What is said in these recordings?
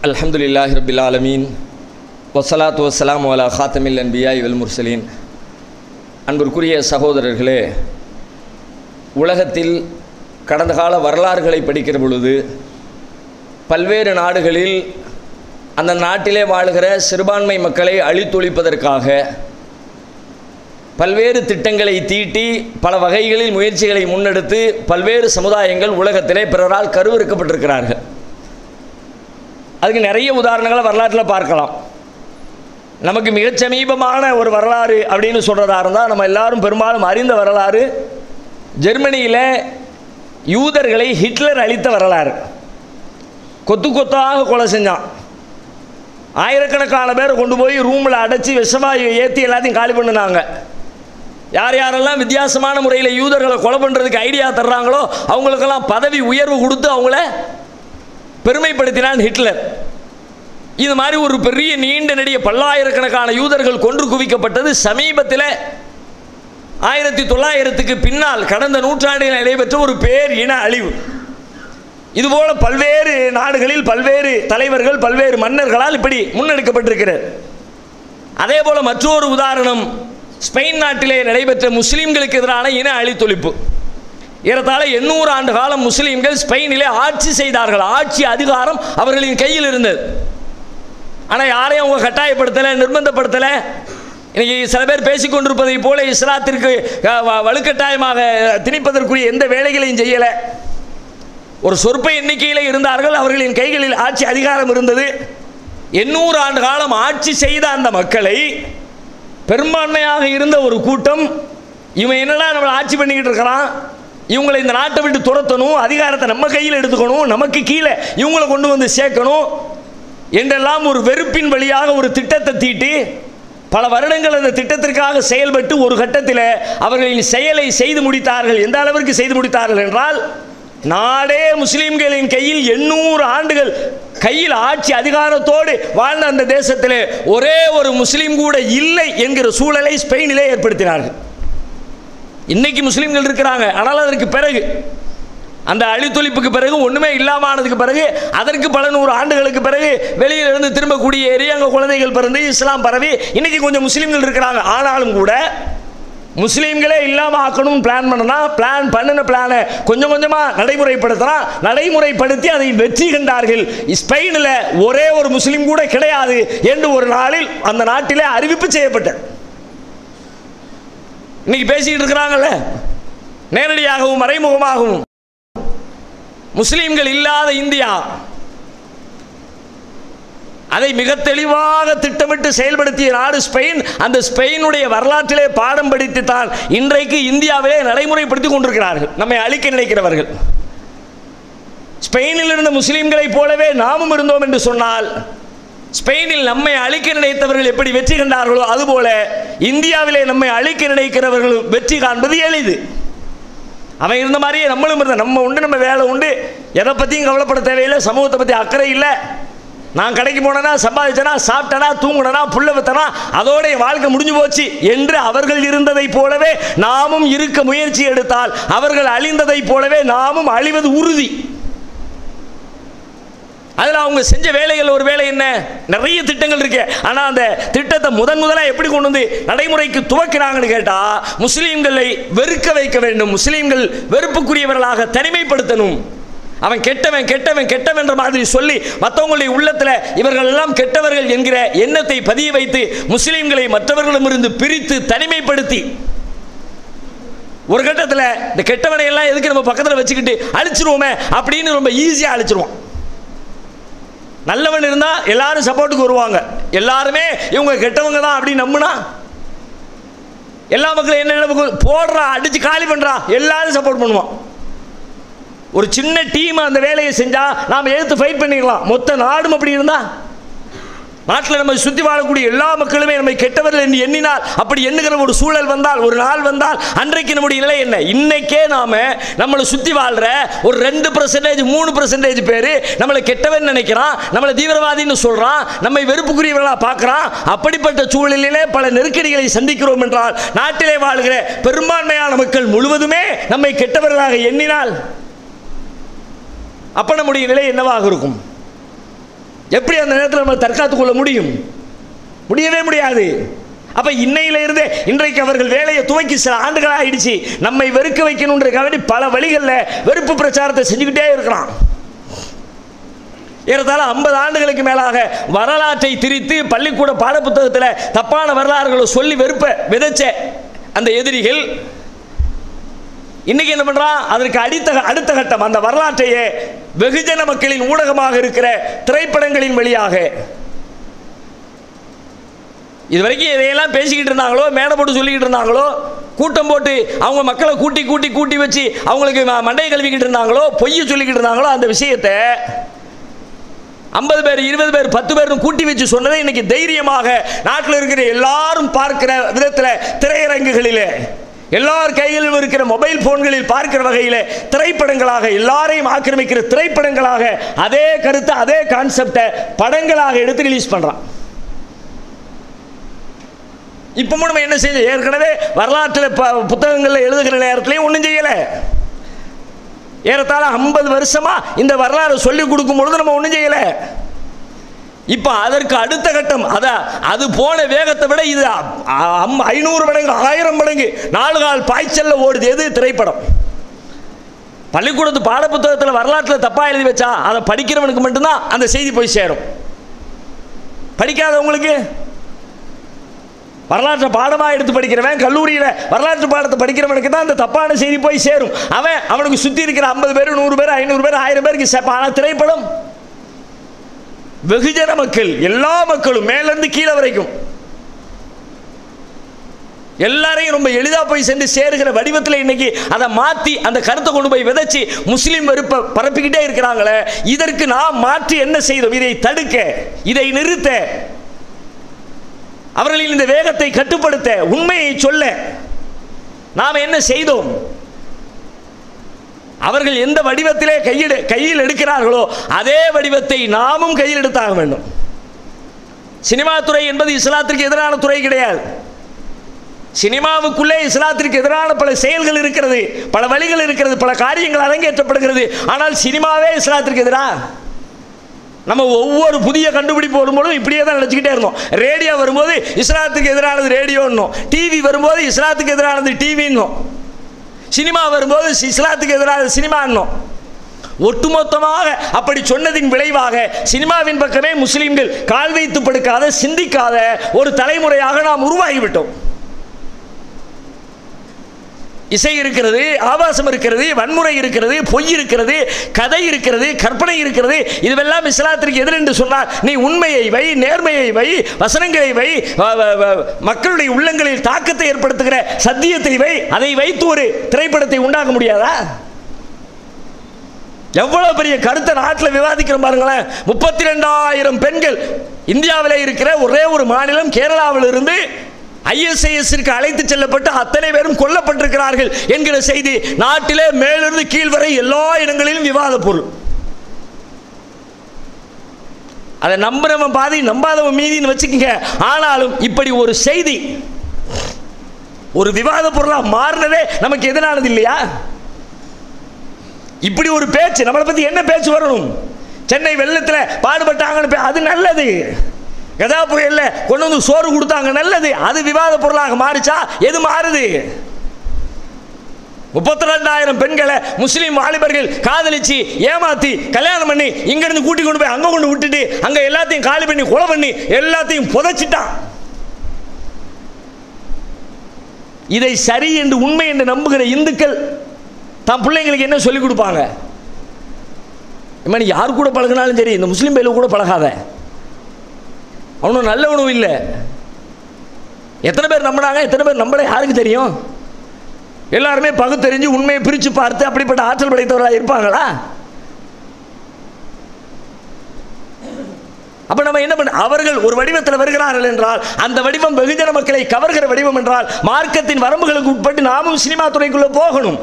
அல்ஹம்துலில்லாஹி ரபில் ஆலமீன் வசலாத்து வசலாம் அலா ஹாத்தமில் அன்பியாய் வல் முர்சலீன் அன்பிற்குரிய சகோதரர்களே உலகத்தில் கடந்த கால வரலாறுகளை படிக்கிற பொழுது பல்வேறு நாடுகளில் அந்த நாட்டிலே வாழுகிற சிறுபான்மை மக்களை அழித்தொழிப்பதற்காக பல்வேறு திட்டங்களை தீட்டி பல வகைகளில் முயற்சிகளை முன்னெடுத்து பல்வேறு சமுதாயங்கள் உலகத்திலே பிறரால் கருவறுக்கப்பட்டிருக்கிறார்கள் அதுக்கு நிறைய உதாரணங்களை வரலாற்றில் பார்க்கலாம் நமக்கு மிகச் சமீபமான ஒரு வரலாறு அப்படின்னு சொல்கிறதா இருந்தால் நம்ம எல்லாரும் பெரும்பாலும் அறிந்த வரலாறு ஜெர்மனியில் யூதர்களை ஹிட்லர் அழித்த வரலாறு கொத்து கொத்தாக கொலை செஞ்சான் ஆயிரக்கணக்கான பேரை கொண்டு போய் ரூமில் அடைச்சி விஷவாயு ஏற்றி எல்லாத்தையும் காலி பண்ணினாங்க யார் யாரெல்லாம் வித்தியாசமான முறையில் யூதர்களை கொலை பண்ணுறதுக்கு ஐடியா தர்றாங்களோ அவங்களுக்கெல்லாம் பதவி உயர்வு கொடுத்து அவங்கள பெருமைப்படுத்தினான் ஹிட்லர் இது மாதிரி ஒரு பெரிய நீண்ட நெடிய பல்லாயிரக்கணக்கான யூதர்கள் கொன்று குவிக்கப்பட்டது சமீபத்தில் ஆயிரத்தி தொள்ளாயிரத்துக்கு பின்னால் கடந்த நூற்றாண்டில் நடைபெற்ற ஒரு பேர் இன அழிவு இதுபோல பல்வேறு நாடுகளில் பல்வேறு தலைவர்கள் பல்வேறு மன்னர்களால் இப்படி முன்னெடுக்கப்பட்டிருக்கிறது அதே போல மற்றொரு உதாரணம் ஸ்பெயின் நாட்டிலே நடைபெற்ற முஸ்லீம்களுக்கு எதிரான இன அழித்தொழிப்பு ஏறத்தாழ எண்ணூறு ஆண்டு காலம் முஸ்லீம்கள் ஸ்பெயினிலே ஆட்சி செய்தார்கள் ஆட்சி அதிகாரம் அவர்களின் கையில் இருந்தது ஆனால் யாரையும் அவங்க கட்டாயப்படுத்தலை நிர்பந்தப்படுத்தலை இன்னைக்கு சில பேர் பேசிக்கொண்டிருப்பதை போல இஸ்லாத்திற்கு அஹ், வ- வலுக்கட்டாயமாக திணிப்பதற்குரிய எந்த வேலைகளையும் செய்யலை ஒரு சொற்ப எண்ணிக்கையில் இருந்தார்கள் அவர்களின் கைகளில் ஆட்சி அதிகாரம் இருந்தது எண்ணூறு ஆண்டு காலம் ஆட்சி செய்த அந்த மக்களை பெரும்பான்மையாக இருந்த ஒரு கூட்டம் இவன் என்னடா நம்மளை ஆட்சி பண்ணிக்கிட்டு இருக்கிறான் இவங்களை இந்த நாட்டை விட்டு துரத்தணும் அதிகாரத்தை நம்ம கையில் எடுத்துக்கணும் நமக்கு கீழே இவங்களை கொண்டு வந்து சேர்க்கணும் என்றெல்லாம் ஒரு வெறுப்பின் வழியாக ஒரு திட்டத்தை தீட்டி பல வருடங்கள் அந்த திட்டத்திற்காக செயல்பட்டு ஒரு கட்டத்தில் அவர்களின் செயலை செய்து முடித்தார்கள் எந்த அளவிற்கு செய்து முடித்தார்கள் என்றால் நாடே முஸ்லிம்களின் கையில் எண்ணூறு ஆண்டுகள் கையில் ஆட்சி அதிகாரத்தோடு வாழ்ந்த அந்த தேசத்திலே ஒரே ஒரு முஸ்லீம் கூட இல்லை என்கிற சூழலை ஸ்பெயினிலே ஏற்படுத்தினார்கள் இன்னைக்கு முஸ்லீம்கள் இருக்கிறாங்க ஆனால் அதற்கு பிறகு அந்த அழித்தொழிப்புக்கு பிறகு ஒன்றுமே இல்லாம ஆனதுக்கு பிறகு அதற்கு பல நூறு ஆண்டுகளுக்கு பிறகு வெளியில இருந்து திரும்ப குடியேறி அங்கே குழந்தைகள் பிறந்து இஸ்லாம் பரவி இன்னைக்கு கொஞ்சம் முஸ்லீம்கள் இருக்கிறாங்க ஆனாலும் கூட முஸ்லீம்களே இல்லாமல் ஆக்கணும்னு பிளான் பண்ணனா பிளான் பண்ணின பிளானை கொஞ்சம் கொஞ்சமாக நடைமுறைப்படுத்தினா நடைமுறைப்படுத்தி அதை வெற்றி கண்டார்கள் ஸ்பெயினில் ஒரே ஒரு முஸ்லீம் கூட கிடையாது என்று ஒரு நாளில் அந்த நாட்டிலே அறிவிப்பு செய்யப்பட்டது இன்னைக்கு பேசிக்கிட்டு இருக்கிறாங்கல்ல நேரடியாகவும் மறைமுகமாகவும் முஸ்லீம்கள் இல்லாத இந்தியா அதை மிக தெளிவாக திட்டமிட்டு செயல்படுத்திய நாடு ஸ்பெயின் அந்த ஸ்பெயினுடைய வரலாற்றிலே பாடம் படித்து தான் இன்றைக்கு இந்தியாவிலே நடைமுறைப்படுத்தி கொண்டிருக்கிறார்கள் நம்மை அழிக்க நினைக்கிறவர்கள் ஸ்பெயினில் இருந்த முஸ்லீம்களைப் போலவே நாமும் இருந்தோம் என்று சொன்னால் ஸ்பெயினில் நம்மை அழிக்க நினைத்தவர்கள் எப்படி வெற்றி கண்டார்களோ அதுபோல இந்தியாவிலே நம்மை அழிக்க நினைக்கிறவர்கள் வெற்றி காண்பது எளிது அவன் இருந்த மாதிரியே நம்மளும் இருந்த நம்ம உண்டு நம்ம வேலை உண்டு எதை பற்றியும் கவலைப்பட தேவையில்லை சமூகத்தை பற்றி அக்கறை இல்லை நான் கடைக்கு போனேனா சம்பாதிச்சனா சாப்பிட்டனா தூங்குனனா புள்ள வித்தனா அதோட என் வாழ்க்கை முடிஞ்சு போச்சு என்று அவர்கள் இருந்ததைப் போலவே நாமும் இருக்க முயற்சி எடுத்தால் அவர்கள் அழிந்ததைப் போலவே நாமும் அழிவது உறுதி அதில் அவங்க செஞ்ச வேலைகள் ஒரு வேலை என்ன நிறைய திட்டங்கள் இருக்கு ஆனால் அந்த திட்டத்தை முதன் முதலாக எப்படி கொண்டு வந்து நடைமுறைக்கு துவக்கினாங்கன்னு கேட்டால் முஸ்லீம்களை வெறுக்க வைக்க வேண்டும் முஸ்லீம்கள் வெறுப்புக்குரியவர்களாக தனிமைப்படுத்தணும் அவன் கெட்டவன் கெட்டவன் கெட்டவன் என்ற மாதிரி சொல்லி மற்றவங்களுடைய உள்ளத்தில் இவர்கள் எல்லாம் கெட்டவர்கள் என்கிற எண்ணத்தை பதிய வைத்து முஸ்லீம்களை மற்றவர்களிடமிருந்து பிரித்து தனிமைப்படுத்தி ஒரு கட்டத்தில் இந்த கெட்டவனை எல்லாம் எதுக்கு நம்ம பக்கத்தில் வச்சுக்கிட்டு அழிச்சிருவோமே அப்படின்னு ரொம்ப ஈஸியாக அழிச்சிருவோம் நல்லவன் இருந்தா எல்லாரும் சப்போர்ட்டுக்கு வருவாங்க எல்லாருமே இவங்க கெட்டவங்க தான் அப்படின்னு நம்புனா எல்லா மக்களும் என்ன நினைப்பு போடுறா அடிச்சு காலி பண்றா எல்லாரும் சப்போர்ட் பண்ணுவான் ஒரு சின்ன டீம் அந்த வேலையை செஞ்சா நாம எதிர்த்து ஃபைட் பண்ணிக்கலாம் மொத்த நாடும் அப்படி இருந்தா நாட்டில் நம்ம சுற்றி வாழக்கூடிய எல்லா மக்களுமே நம்மை கெட்டவர்கள் என்று எண்ணினால் அப்படி எண்ணுகிற ஒரு சூழல் வந்தால் ஒரு நாள் வந்தால் அன்றைக்கு நம்முடைய நிலை என்ன இன்னைக்கே நாம நம்மளை சுற்றி வாழ்ற ஒரு ரெண்டு பர்சன்டேஜ் மூணு பர்சன்டேஜ் பேர் நம்மளை கெட்டவன் நினைக்கிறான் நம்மளை தீவிரவாதின்னு சொல்றான் நம்மை வெறுப்புக்குரியவர்களாக பார்க்குறான் அப்படிப்பட்ட சூழலிலே பல நெருக்கடிகளை சந்திக்கிறோம் என்றால் நாட்டிலே வாழ்கிற பெரும்பான்மையான மக்கள் முழுவதுமே நம்மை கெட்டவர்களாக எண்ணினால் அப்ப நம்முடைய நிலை என்னவாக இருக்கும் எப்படி அந்த நேரத்தில் நம்ம தற்காத்துக் கொள்ள முடியும் முடியவே முடியாது அப்ப இன்னையில இருந்தே இன்றைக்கு அவர்கள் வேலையை துவக்கி சில ஆண்டுகள் ஆயிடுச்சு நம்மை வெறுக்க வைக்கணுன்ற வேண்டி பல வழிகளில் வெறுப்பு பிரச்சாரத்தை செஞ்சுக்கிட்டே இருக்கிறான் ஏறத்தாழ ஐம்பது ஆண்டுகளுக்கு மேலாக வரலாற்றை திரித்து பள்ளிக்கூட பாடப்புத்தகத்தில் தப்பான வரலாறுகளை சொல்லி வெறுப்ப விதைச்ச அந்த எதிரிகள் இன்னைக்கு என்ன பண்றான் அதற்கு அடுத்த அடுத்த கட்டம் அந்த வரலாற்றையே வெகுஜன மக்களின் ஊடகமாக இருக்கிற திரைப்படங்களின் வழியாக இது வரைக்கும் இதையெல்லாம் பேசிக்கிட்டு இருந்தாங்களோ மேடை போட்டு சொல்லிக்கிட்டு இருந்தாங்களோ கூட்டம் போட்டு அவங்க மக்களை கூட்டி கூட்டி கூட்டி வச்சு அவங்களுக்கு ம- மண்டையை கழுவிக்கிட்டு இருந்தாங்களோ பொய்யை சொல்லிக்கிட்டு இருந்தாங்களோ அந்த விஷயத்தை ஐம்பது பேர் இருபது பேர் பத்து பேர் கூட்டி வச்சு சொன்னதை இன்னைக்கு தைரியமாக நாட்டில் இருக்கிற எல்லாரும் பார்க்கிற விதத்தில் திரையரங்குகளிலே எல்லார் கைகளிலும் இருக்கிற மொபைல் போன்களில் பார்க்கிற வகையில் திரைப்படங்களாக எல்லாரையும் ஆக்கிரமிக்கிற திரைப்படங்களாக அதே கருத்தை அதே கான்செப்டை படங்களாக எடுத்து ரிலீஸ் பண்றான் இப்பவும் நம்ம என்ன செய்ய ஏற்கனவே வரலாற்றில் ப- புத்தகங்கள்ல எழுதுகிற நேரத்துலையும் ஒன்றும் செய்யலை ஏறத்தாழ ஐம்பது வருஷமா இந்த வரலாறு சொல்லி கொடுக்கும் பொழுது நம்ம ஒன்றும் செய்யலை இப்போ அதற்கு அடுத்த கட்டம் அத அது போன வேகத்தை விட இது அ- அம்- ஐநூறு மடங்கு ஆயிரம் மடங்கு நாலு கால் பாய்ச்சல்ல ஓடுது எது திரைப்படம் பள்ளிக்கூடத்து பாடப்புத்தகத்தில் வரலாற்றில் தப்பா எழுதி வச்சா அதை படிக்கிறவனுக்கு மட்டும்தான் அந்த செய்தி போய் சேரும் படிக்காதவங்களுக்கு வரலாற்றை பாடமாக எடுத்து படிக்கிறவன் கல்லூரியில் வரலாற்று பாடத்தை படிக்கிறவனுக்கு தான் அந்த தப்பான செய்தி போய் சேரும் அவன் அவனுக்கு சுற்றி இருக்கிற ஐம்பது பேர் நூறு பேர் ஐநூறு பேர் ஆயிரம் பேருக்கு சேப்பான் ஆனால் திரைப்படம் வெகுஜன மக்கள் எல்லா மக்களும் மேலேருந்து கீழே வரைக்கும் எல்லாரையும் ரொம்ப எளிதாக போய் சென்று சேருகிற வடிவத்தில் இன்னைக்கு அதை மாற்றி அந்த கருத்தை கொண்டு போய் விதைச்சு முஸ்லீம் வெறுப்பை பரப்பிக்கிட்டே இருக்கிறாங்களே இதற்கு நாம் மாற்றி என்ன செய்தோம் இதை தடுக்க இதை நிறுத்த அவர்களின் இந்த வேகத்தை கட்டுப்படுத்த உண்மையை சொல்ல நாம் என்ன செய்தோம் அவர்கள் எந்த வடிவத்திலே கையில் கையில் எடுக்கிறார்களோ அதே வடிவத்தை நாமும் கையில் எடுத்தாக வேண்டும் சினிமா துறை என்பது இஸ்லாத்திற்கு எதிரான துறை கிடையாது சினிமாவுக்குள்ளே இஸ்லாத்திற்கு எதிரான பல செயல்கள் இருக்கிறது பல வழிகள் இருக்கிறது பல காரியங்கள் அரங்கேற்றப்படுகிறது ஆனால் சினிமாவே இஸ்லாத்திற்கு எதிராக நம்ம ஒவ்வொரு புதிய கண்டுபிடிப்பு வரும்போதும் இப்படியே தான் நினச்சிக்கிட்டே இருந்தோம் ரேடியோ வரும்போது இஸ்லாத்துக்கு எதிரானது ரேடியோன்னும் டிவி வரும்போது இஸ்லாத்துக்கு எதிரானது டிவின்னும் சினிமா வரும்போது சி- இஸ்லாத்துக்கு எதிரானது சினிமான்னும் ஒட்டுமொத்தமாக அப்படி சொன்னதின் விளைவாக சினிமாவின் பக்கமே முஸ்லிம்கள் கால் வைத்து படுக்காத சிந்திக்காத ஒரு தலைமுறையாக நாம் உருவாகிவிட்டோம் இசை இருக்கிறது ஆபாசம் இருக்கிறது வன்முறை இருக்கிறது பொய் இருக்கிறது கதை இருக்கிறது கற்பனை இருக்கிறது இதுவெல்லாம் இஸ்லாத்திற்கு எதிர் என்று சொன்னால் நீ உண்மையை வை நேர்மையை வை வசனங்களை வை வ- வ- வ- மக்களுடைய உள்ளங்களில் தாக்கத்தை ஏற்படுத்துகிற சத்தியத்தை வை அதை வைத்து ஒரு திரைப்படத்தை உண்டாக்க முடியாதா எவ்வளவு பெரிய கருத்தை நாட்டில் விவாதிக்கிறோம் பாருங்களேன் முப்பத்தி ரெண்டாயிரம் பெண்கள் இந்தியாவில் இருக்கிற ஒரே ஒரு மாநிலம் கேரளாவில் இருந்து ஐஎஸ்ஐஎஸ்ற்கு அழைத்து செல்லப்பட்டு அத்தனை பேரும் கொல்லப்பட்டிருக்கிறார்கள் என்கிற செய்தி நாட்டிலே மேலிருந்து கீழ் வரை எல்லா இடங்களிலும் விவாத பொருள் அதை நம்புறவன் பாதி நம்பாதவன் மீதின்னு வச்சுக்கோங்க ஆனாலும் இப்படி ஒரு செய்தி ஒரு விவாத பொருளா மாறினதே நமக்கு எதிரானது இல்லையா இப்படி ஒரு பேச்சு நம்மளை பத்தி என்ன பேச்சு வரணும் சென்னை வெள்ளத்தில் பாடுபட்டாங்கன்னு பே- அது நல்லது கதா புயல்ல கொண்டு வந்து சோறு கொடுத்தாங்க நல்லது அது விவாத பொருளாக மாறிச்சா எது மாறுது முப்பத்தி ரெண்டாயிரம் பெண்களை முஸ்லீம் வாலிபர்கள் காதலிச்சு ஏமாத்தி கல்யாணம் பண்ணி இங்கிருந்து கூட்டி கொண்டு போய் அங்க கொண்டு விட்டுட்டு அங்க எல்லாத்தையும் காலி பண்ணி கொலை பண்ணி எல்லாத்தையும் புதைச்சிட்டான் இதை சரி என்று உண்மை என்று நம்புகிற இந்துக்கள் தன் பிள்ளைங்களுக்கு என்ன சொல்லிக் கொடுப்பாங்க இம்மா நீ யார் கூட பழகினாலும் சரி இந்த முஸ்லீம் பையில கூட பழகாத அவனும் நல்லவனும் இல்லை எத்தனை பேர் நம்பினாங்க எத்தனை பேர் நம்பல யாருக்கு தெரியும் எல்லாருமே பகுத்தறிஞ்சு உண்மையை பிரித்து பார்த்து அப்படிப்பட்ட ஆற்றல் படைத்தவர்களாக இருப்பாங்களா அப்ப நம்ம என்ன பண்ண அவர்கள் ஒரு வடிவத்தில் வருகிறார்கள் என்றால் அந்த வடிவம் வெகுஜன மக்களை கவர்கிற வடிவம் என்றால் மார்க்கத்தின் வரம்புகளுக்கு உட்பட்டு நாமும் சினிமா துறைக்குள்ள போகணும்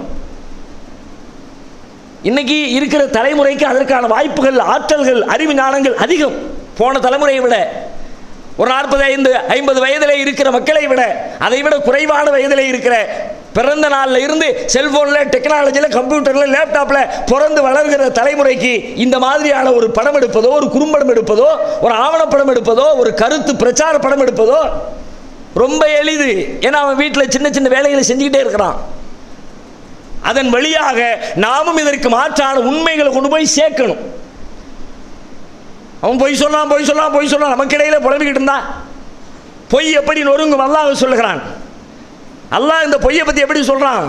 இன்னைக்கு இருக்கிற தலைமுறைக்கு அதற்கான வாய்ப்புகள் ஆற்றல்கள் அறிவு ஞானங்கள் அதிகம் போன தலைமுறையை விட ஒரு நாற்பது ஐந்து ஐம்பது வயதிலே இருக்கிற மக்களை விட அதை விட குறைவான வயதிலே இருக்கிற பிறந்த நாள்ல இருந்து செல்போனில் டெக்னாலஜியில் கம்ப்யூட்டரில் லேப்டாப்பில் பிறந்து வளர்கிற தலைமுறைக்கு இந்த மாதிரியான ஒரு படம் எடுப்பதோ ஒரு குறும்படம் எடுப்பதோ ஒரு ஆவணப்படம் எடுப்பதோ ஒரு கருத்து பிரச்சார படம் எடுப்பதோ ரொம்ப எளிது ஏன்னா அவன் வீட்டில் சின்ன சின்ன வேலைகளை செஞ்சுக்கிட்டே இருக்கிறான் அதன் வழியாக நாமும் இதற்கு மாற்றான உண்மைகளை கொண்டு போய் சேர்க்கணும் அவன் பொய் சொல்லலாம் பொய் சொல்லலாம் பொய் சொல்லலாம் நமக்கு இடையில புலம்பிக்கிட்டு இருந்தா பொய் எப்படி நொறுங்கும் அல்லாஹ் சொல்லுகிறான் அல்லாஹ் இந்த பொய்யை பத்தி எப்படி சொல்றான்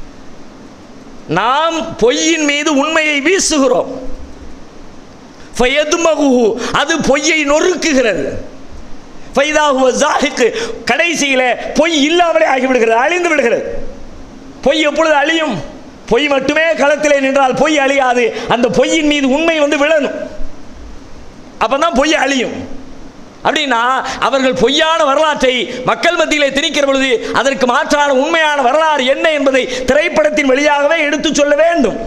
நாம் பொய்யின் மீது உண்மையை வீசுகிறோம் ஃபயதுமகுஹு, அது பொய்யை நொறுக்குகிறது ஃபைதாஹுவ ஜாஹிக்கு கடைசியில பொய் இல்லாமலே ஆகிவிடுகிறது அழிந்து விடுகிறது பொய் எப்பொழுது அழியும் பொய் மட்டுமே களத்திலே நின்றால் பொய் அழியாது அந்த பொய்யின் மீது உண்மை வந்து விழணும் அப்பதான் பொய் அழியும் அப்படின்னா அவர்கள் பொய்யான வரலாற்றை மக்கள் மத்தியிலே திணிக்கிற பொழுது அதற்கு மாற்றான உண்மையான வரலாறு என்ன என்பதை திரைப்படத்தின் வழியாகவே எடுத்து சொல்ல வேண்டும்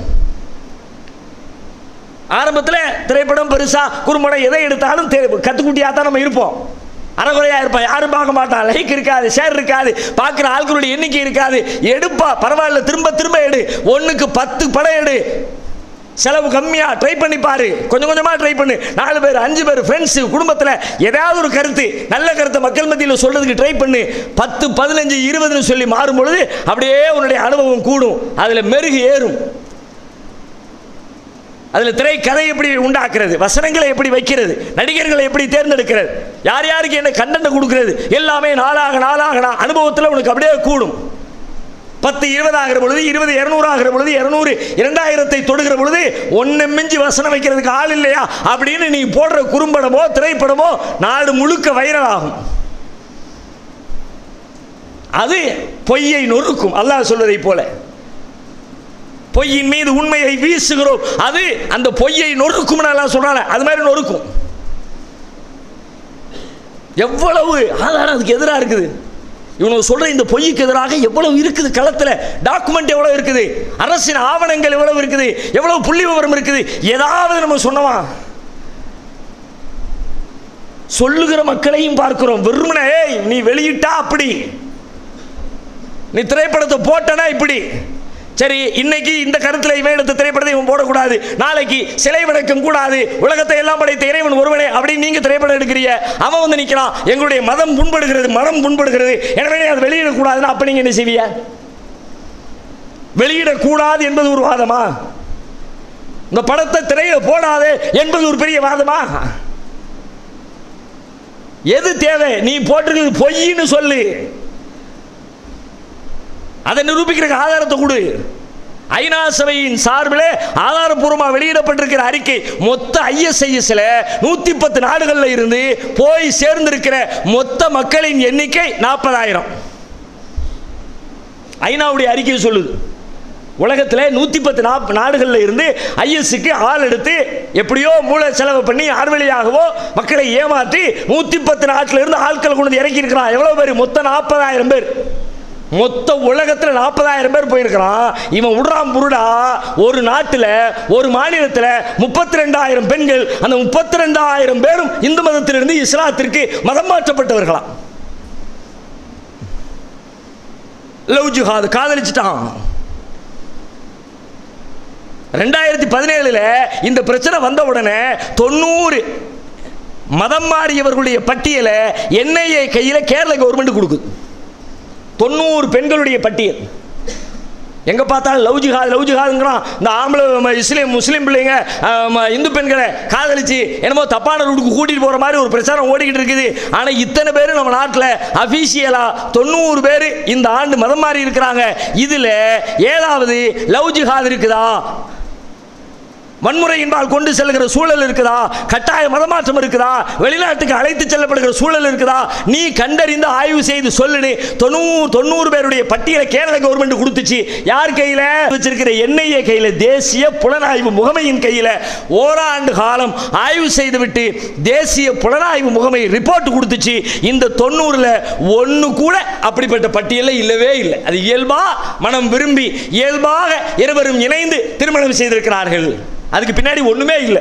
ஆரம்பத்தில் திரைப்படம் பெருசா குறும்படம் எதை எடுத்தாலும் கத்துக்குட்டியாக தான் நம்ம இருப்போம் அறகுறையாக இருப்போம் யாரும் பார்க்க மாட்டான் லைக் இருக்காது ஷேர் இருக்காது பார்க்குற ஆட்களுடைய எண்ணிக்கை இருக்காது எடுப்பா பரவாயில்ல திரும்ப திரும்ப எடு ஒன்றுக்கு பத்து படம் எடு செலவு கம்மியாக ட்ரை பண்ணி பாரு கொஞ்சம் கொஞ்சமாக ட்ரை பண்ணு நாலு பேர் அஞ்சு பேர் ஃப்ரெண்ட்ஸு குடும்பத்தில் ஏதாவது ஒரு கருத்து நல்ல கருத்தை மக்கள் மத்தியில் சொல்றதுக்கு ட்ரை பண்ணு பத்து பதினஞ்சு இருபதுன்னு சொல்லி மாறும் பொழுது அப்படியே உன்னுடைய அனுபவம் கூடும் அதில் மெருகு ஏறும் அதில் திரைக்கதை எப்படி உண்டாக்குறது வசனங்களை எப்படி வைக்கிறது நடிகர்களை எப்படி தேர்ந்தெடுக்கிறது யார் யாருக்கு என்ன கண்டென்ட் கொடுக்கிறது எல்லாமே நாளாக நாளாக நா- அனுபவத்தில் உனக்கு அப்படியே கூடும் பத்து இருபது ஆகிற பொழுது இருபது இருநூறு ஆகிற பொழுது இருநூறு இரண்டாயிரத்தை தொடுகிற பொழுது ஒன்று மிஞ்சி வசனம் வைக்கிறதுக்கு ஆள் இல்லையா அப்படின்னு நீ போடுற குறும்படமோ திரைப்படமோ நாடு முழுக்க வைரல் ஆகும் அது பொய்யை நொறுக்கும் அல்லாஹ் சொல்வதை போல பொய்யின் மீது உண்மையை வீசுகிறோம் அது அந்த பொய்யை நொறுக்கும் எல்லாம் சொல்றாங்க அது மாதிரி நொறுக்கும் எவ்வளவு ஆதாரம் அதுக்கு எதிராக இருக்குது இவனுக்கு சொல்ற இந்த பொய்க்கு எதிராக எவ்வளவு இருக்குது களத்தில் டாக்குமெண்ட் எவ்வளவு இருக்குது அரசின் ஆவணங்கள் எவ்வளவு இருக்குது எவ்வளவு புள்ளி விவரம் இருக்குது ஏதாவது நம்ம சொன்னோமா சொல்லுகிற மக்களையும் பார்க்கிறோம் வெறுமனே "ஏய், நீ வெளியிட்டா அப்படி நீ திரைப்படத்தை போட்டனா இப்படி சரி இன்னைக்கு இந்த கருத்தில் இவன் எடுத்த திரைப்படத்தை இவன் போடக்கூடாது நாளைக்கு சிலை வணக்கம் கூடாது உலகத்தை எல்லாம் படைத்த இறைவன் ஒருவனே அப்படின்னு நீங்க திரைப்படம் எடுக்கிறீங்க அவன் வந்து நிற்கிறான் எங்களுடைய மதம் புண்படுகிறது மனம் புண்படுகிறது எனவே அது வெளியிடக்கூடாதுன்னு அப்ப நீங்க என்ன செய்வீங்க வெளியிடக்கூடாது என்பது ஒரு வாதமா இந்த படத்தை திரையில போடாதே என்பது ஒரு பெரிய வாதமா எது தேவை நீ போட்டிருக்கிறது பொய்ன்னு சொல்லு அதை நிரூபிக்கிற ஆதாரத்தை கொடு ஐநா சபையின் சார்பில் ஆதாரப்பூர்வமாக வெளியிடப்பட்டிருக்கிற அறிக்கை மொத்த ஐஎஸ்ஐஎஸ்ல நூத்தி பத்து நாடுகளில் இருந்து போய் சேர்ந்திருக்கிற மொத்த மக்களின் எண்ணிக்கை நாற்பதாயிரம் ஐநாவுடைய அறிக்கை சொல்லுது உலகத்தில் நூற்றி பத்து நாப் நாடுகளில் இருந்து ஐஎஸ்க்கு ஆள் எடுத்து எப்படியோ மூளை செலவு பண்ணி ஆர்வழியாகவோ மக்களை ஏமாற்றி நூற்றி பத்து நாட்டில் இருந்து ஆட்களை கொண்டு வந்து இறக்கி இருக்கிறான் எவ்வளோ பேர் மொத்தம் நாற்பதாயிரம் பேர் மொத்த உலகத்தில் நாற்பதாயிரம் பேர் போயிருக்கிறான் இவன் விடுறான் புருடா ஒரு நாட்டில் ஒரு மாநிலத்தில் முப்பத்தி ரெண்டாயிரம் பெண்கள் அந்த முப்பத்தி ரெண்டாயிரம் பேரும் இந்து மதத்திலிருந்து இஸ்லாத்திற்கு மதம் மாற்றப்பட்டவர்களாம் லவ் ஜிஹாத் காதலிச்சிட்டான் ரெண்டாயிரத்தி பதினேழுல இந்த பிரச்சனை வந்த உடனே தொண்ணூறு மதம் மாறியவர்களுடைய பட்டியலை என்ஐஏ கையில் கேரள கவர்மெண்ட் கொடுக்குது தொண்ணூறு பெண்களுடைய பட்டியல் எங்க பார்த்தாலும் லவ் ஜிஹாத் லவ் ஜிஹாதுங்கிறான் இந்த ஆம்பளை ம- இஸ்லீம் முஸ்லீம் பிள்ளைங்க அஹ், ம- இந்து பெண்களை காதலிச்சு என்னமோ தப்பான ரூட்டுக்கு கூட்டிட்டு போற மாதிரி ஒரு பிரச்சாரம் ஓடிக்கிட்டு இருக்குது ஆனா இத்தனை பேர் நம்ம நாட்டில் அபிஷியலா தொண்ணூறு பேர் இந்த ஆண்டு மதம் மாறி இருக்கிறாங்க இதுல ஏதாவது லவ் ஜிஹாத் இருக்குதா வன்முறையின்பால் கொண்டு செல்கிற சூழல் இருக்குதா கட்டாய மதமாற்றம் இருக்குதா வெளிநாட்டுக்கு அழைத்து செல்லப்படுகிற சூழல் இருக்குதா நீ கண்டறிந்து ஆய்வு செய்து சொல்லுன்னு தொண்ணூறு தொண்ணூறு பேருடைய பட்டியலை கேரள கவர்மெண்ட் கொடுத்துச்சு யார் கையில வச்சிருக்கிற என்ஐஏ கையில தேசிய புலனாய்வு முகமையின் கையில ஓராண்டு காலம் ஆய்வு செய்துவிட்டு தேசிய புலனாய்வு முகமை ரிப்போர்ட் கொடுத்துச்சு இந்த தொண்ணூறுல ஒன்று கூட அப்படிப்பட்ட பட்டியலில் இல்லவே இல்லை அது இயல்பா மனம் விரும்பி இயல்பாக இருவரும் இணைந்து திருமணம் செய்திருக்கிறார்கள் அதுக்கு பின்னாடி ஒண்ணுமே இல்லை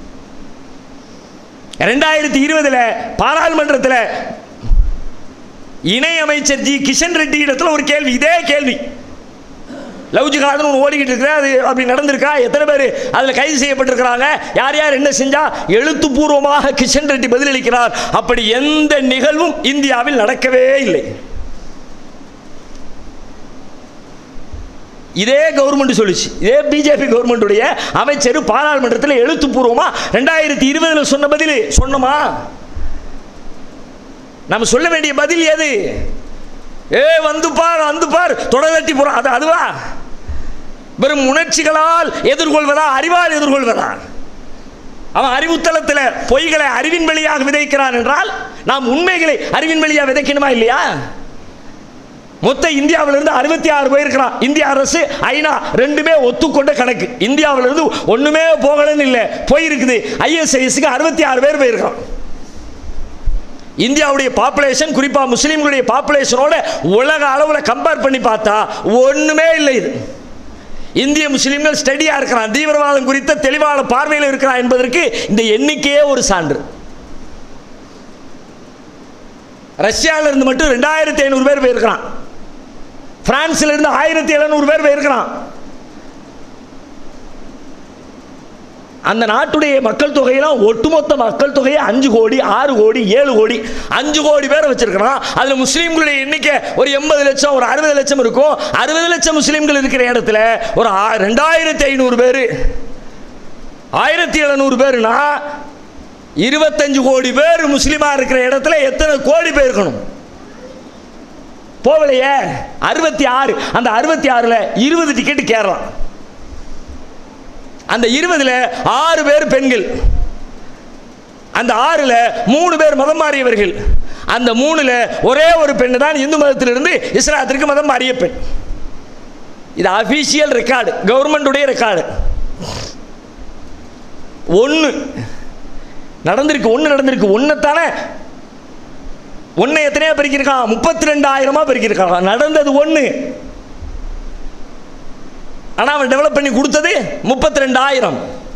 ரெண்டாயிரத்தி இருபதுல பாராளுமன்றத்தில் இணை அமைச்சர் ஜி கிஷன் ரெட்டி இடத்துல ஒரு கேள்வி இதே கேள்வி லவ் ஜிகாதுன்னு ஒன்று ஓடிக்கிட்டு இருக்கிற அது அப்படி நடந்திருக்கா எத்தனை பேர் அதில் கைது செய்யப்பட்டிருக்கிறாங்க யார் யார் என்ன செஞ்சா எழுத்துப்பூர்வமாக கிஷன் ரெட்டி பதிலளிக்கிறார் அப்படி எந்த நிகழ்வும் இந்தியாவில் நடக்கவே இல்லை இதே கவர்மெண்ட் சொல்லுச்சு இதே பிஜேபி கவர்மெண்ட்டுடைய அமைச்சர் பாராளுமன்றத்தில் எழுத்துப்பூர்வமா ரெண்டாயிரத்தி இருபதுல சொன்ன பதில் சொன்னோமா நம்ம சொல்ல வேண்டிய பதில் எது ஏ வந்து பார் வந்து பார் தொடர்த்தி போறோம் அது அதுவா வெறும் உணர்ச்சிகளால் எதிர்கொள்வதா அறிவால் எதிர்கொள்வதா அவன் அறிவுத்தளத்தில் பொய்களை அறிவின் வழியாக விதைக்கிறான் என்றால் நாம் உண்மைகளை அறிவின் வழியாக விதைக்கணுமா இல்லையா மொத்த இந்தியாவிலிருந்து அறுபத்தி ஆறு போயிருக்கிறான் இந்திய அரசு ஐநா ரெண்டுமே ஒத்துக்கொண்ட கணக்கு இந்தியாவிலிருந்து ஒண்ணுமே போகலன்னு இல்லை போயிருக்குது ஐஎஸ்ஐஎஸ்க்கு அறுபத்தி ஆறு பேர் போயிருக்கிறான் இந்தியாவுடைய பாப்புலேஷன் குறிப்பா முஸ்லீம்களுடைய பாப்புலேஷனோட உலக அளவில் கம்பேர் பண்ணி பார்த்தா ஒண்ணுமே இல்லை இது இந்திய முஸ்லீம்கள் ஸ்டடியா இருக்கிறான் தீவிரவாதம் குறித்த தெளிவான பார்வையில் இருக்கிறான் என்பதற்கு இந்த எண்ணிக்கையே ஒரு சான்று ரஷ்யால இருந்து மட்டும் ரெண்டாயிரத்தி ஐநூறு பேர் போயிருக்கிறான் பிரான்ஸ்ல இருந்து ஆயிரத்தி எழுநூறு பேர் போயிருக்கிறான் அந்த நாட்டுடைய மக்கள் தொகையெல்லாம் ஒட்டுமொத்த மக்கள் தொகையை அஞ்சு கோடி ஆறு கோடி ஏழு கோடி அஞ்சு கோடி பேரை வச்சிருக்கிறான் அதுல முஸ்லீம்களுடைய எண்ணிக்கை ஒரு எண்பது லட்சம் ஒரு அறுபது லட்சம் இருக்கும் அறுபது லட்சம் முஸ்லீம்கள் இருக்கிற இடத்துல ஒரு ஆ- ரெண்டாயிரத்தி ஐநூறு பேர் ஆயிரத்தி எழுநூறு பேருனா இருபத்தஞ்சு கோடி பேர் முஸ்லீமா இருக்கிற இடத்துல எத்தனை கோடி பேர் இருக்கணும் போகலையே அறுபத்தி ஆறு அந்த அறுபத்தி ஆறுல இருபது டிக்கெட் கேரளா அந்த இருபதுல ஆறு பேர் பெண்கள் அந்த ஆறுல மூணு பேர் மதம் மாறியவர்கள் அந்த மூணுல ஒரே ஒரு பெண் தான் இந்து மதத்திலிருந்து இஸ்லாத்திற்கு மதம் மாறிய பெண் இது அபிஷியல் ரெக்கார்டு கவர்மெண்டுடைய ரெக்கார்டு ஒன்று நடந்திருக்கு ஒன்று நடந்திருக்கு ஒன்றைத்தானே ஒன்றை எத்தனையா பெருக்கியிருக்கான் முப்பத்தி ரெண்டாயிரமா பெருக்கியிருக்கான் நடந்தது ஒன்று ஆனால் அவன் டெவலப் பண்ணி கொடுத்தது முப்பத்தி ரெண்டாயிரம்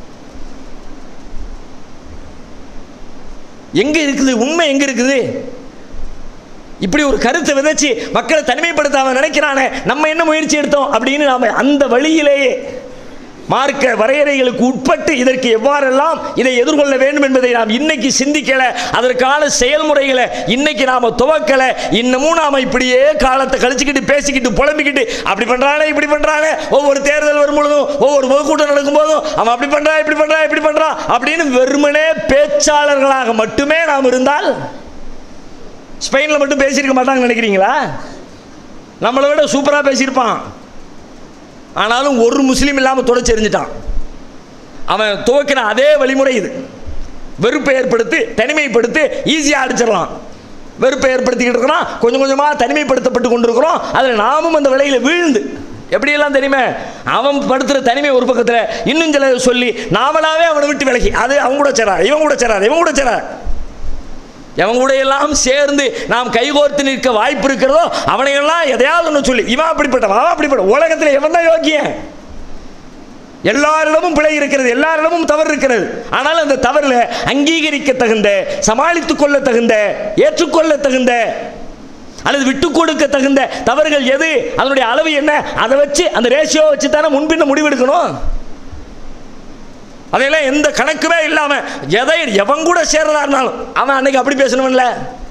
எங்க இருக்குது உண்மை எங்க இருக்குது இப்படி ஒரு கருத்தை விதைச்சு மக்களை தனிமைப்படுத்த அவன் நினைக்கிறானே நம்ம என்ன முயற்சி எடுத்தோம் அப்படின்னு நாம அந்த வழியிலேயே மார்க்க வரையறைகளுக்கு உட்பட்டு இதற்கு எவ்வாறெல்லாம் இதை எதிர்கொள்ள வேண்டும் என்பதை நாம் இன்னைக்கு சிந்திக்கல அதற்கான செயல்முறைகளை இன்னைக்கு நாம துவக்கல இன்னமும் நாம இப்படியே காலத்தை கழிச்சுக்கிட்டு பேசிக்கிட்டு புலம்பிக்கிட்டு அப்படி பண்றானே இப்படி பண்றானே ஒவ்வொரு தேர்தல் வரும் பொழுதும் ஒவ்வொரு பொதுக்கூட்டம் நடக்கும் போதும் அவன் அப்படி பண்றான் இப்படி பண்றான் இப்படி பண்றான் அப்படின்னு வெறுமனே பேச்சாளர்களாக மட்டுமே நாம் இருந்தால் ஸ்பெயினில் மட்டும் பேசியிருக்க மாட்டாங்கன்னு நினைக்கிறீங்களா நம்மளை விட சூப்பராக பேசியிருப்பான் ஆனாலும் ஒரு முஸ்லீம் இல்லாமல் தொடச்சி எறிஞ்சிட்டான் அவன் துவக்கின அதே வழிமுறை இது வெறுப்பை ஏற்படுத்தி தனிமைப்படுத்தி ஈஸியாக அடிச்சிடலாம் வெறுப்பை ஏற்படுத்திக்கிட்டு இருக்கிறோம் கொஞ்சம் கொஞ்சமாக தனிமைப்படுத்தப்பட்டு கொண்டிருக்கிறோம் அதில் நாமும் அந்த விலையில் வீழ்ந்து எப்படியெல்லாம் தெரியுமே அவன் படுத்துகிற தனிமை ஒரு பக்கத்தில் இன்னும் சில சொல்லி நாமளாவே அவனை விட்டு விலகி அது அவங்க கூட சேராது இவன் கூட சேராது இவன் கூட சேராது எவன் கூட எல்லாம் சேர்ந்து நாம் கைகோர்த்து நிற்க வாய்ப்பு இருக்கிறதோ அவனையெல்லாம் எதையாவது ஒன்று சொல்லி இவன் அப்படிப்பட்டவன் அவன் அப்படிப்பட்ட உலகத்தில் எவன் தான் யோக்கியன் எல்லாரிடமும் பிழை இருக்கிறது எல்லாரிடமும் தவறு இருக்கிறது ஆனால் அந்த தவறில் அங்கீகரிக்க தகுந்த சமாளித்துக் கொள்ள தகுந்த ஏற்றுக்கொள்ள தகுந்த அல்லது விட்டு கொடுக்க தகுந்த தவறுகள் எது அதனுடைய அளவு என்ன அதை வச்சு அந்த ரேஷியோ வச்சு தானே முன்பின்ன முடிவெடுக்கணும் அதையெல்லாம் எந்த கணக்குமே இல்லாம எதை எவன் கூட சேர்றதா இருந்தாலும் அவன் அன்னைக்கு அப்படி பேசணும்ல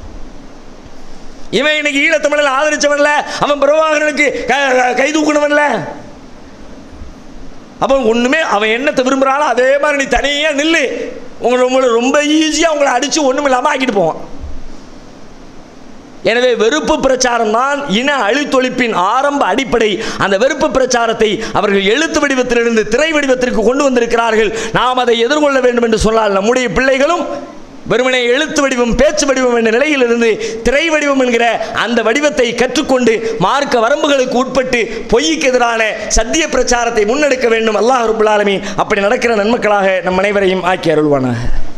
இவன் இன்னைக்கு ஈழத்தமிழில் ஆதரிச்சவன்ல அவன் பிரபாகரனுக்கு க- க- கை தூக்கணும்ல அப்போ ஒண்ணுமே அவன் என்னத்தை விரும்புறானோ அதே மாதிரி நீ தனியா நில்லு உங்களை உங்களை ரொம்ப ஈஸியாக உங்களை அடிச்சு ஒண்ணும் இல்லாம ஆக்கிட்டு போவான் எனவே வெறுப்பு பிரச்சாரம் தான் இன அழித்தொழிப்பின் ஆரம்ப அடிப்படை அந்த வெறுப்பு பிரச்சாரத்தை அவர்கள் எழுத்து வடிவத்திலிருந்து திரை வடிவத்திற்கு கொண்டு வந்திருக்கிறார்கள் நாம் அதை எதிர்கொள்ள வேண்டும் என்று சொன்னால் நம்முடைய பிள்ளைகளும் வெறுமனே எழுத்து வடிவம் பேச்சு வடிவம் என்ற நிலையிலிருந்து திரை வடிவம் என்கிற அந்த வடிவத்தை கற்றுக்கொண்டு மார்க்க வரம்புகளுக்கு உட்பட்டு பொய்க்கு எதிரான சத்திய பிரச்சாரத்தை முன்னெடுக்க வேண்டும் அல்லாஹ் ரபுல் ஆலமீன் அப்படி நடக்கிற நன்மக்களாக நம் அனைவரையும் ஆக்கி அருள்வானாக